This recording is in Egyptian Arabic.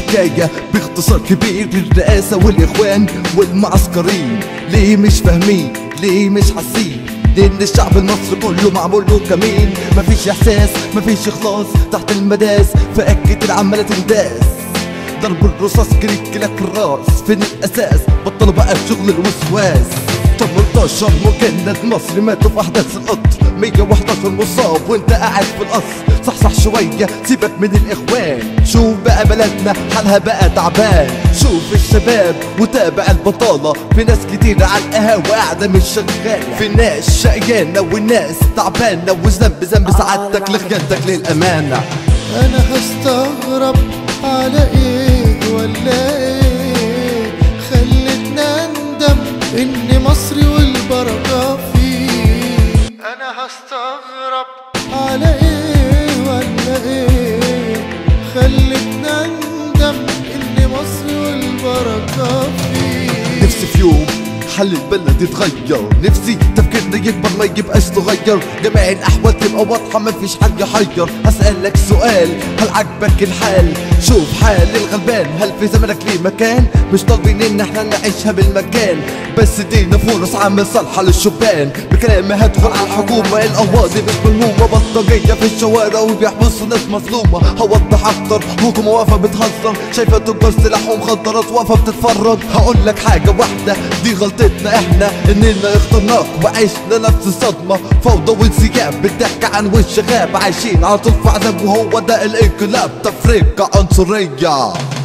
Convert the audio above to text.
الحكاية باختصار كبير الرئاسة والاخوان والمعسكرين ليه مش فاهمين ليه مش حاسين لان الشعب المصري كله معمول له كمين مفيش احساس مفيش اخلاص تحت المداس فاكد العمالة تنداس ضرب الرصاص كريك لك في الراس فين الاساس بطلوا بقى شغل الوسواس 18 مجند مصري ماتوا في احداث القطر 111 مصاب وانت قاعد في القصر صحصح شوية سيبك من الاخوان شوف بقى بلدنا حالها بقى تعبان شوف الشباب وتابع البطالة في ناس كتير على القهاوي قاعدة مش شغالة في ناس شقيانة والناس تعبانة وذنب ذنب سعادتك لخيانتك للأمانة انا هستغرب على ايه ولا ايه خلتنا ندم ان مصري والبركة فيه انا هستغرب على ايه ولا ايه خلتنا ندم ان مصري والبركة فيه نفسي في يوم حل البلد يتغير نفسي تفكيرنا يكبر ما يبقاش صغير جميع الاحوال تبقى واضحه ما فيش حد يحير هسألك سؤال هل عجبك الحال شوف حال الغلبان هل في زمنك ليه مكان مش طالبين ان احنا نعيشها بالمكان بس دينا فرص عامل صالحه للشبان بكلام هدخل على الحكومه القواضي مش ملمومه بلطجيه في الشوارع وبيحبسوا ناس مظلومه هوضح اكتر حكومه واقفه بتهزر شايفه تجار سلاح ومخدرات واقفه بتتفرج هقول لك حاجه واحده دي غلطتنا احنا اننا اخترناك وعشنا نفس الصدمه فوضى وانسياب بالضحك عن وش غاب عايشين على طول في عذاب وهو ده الانقلاب تفرقه عنصريه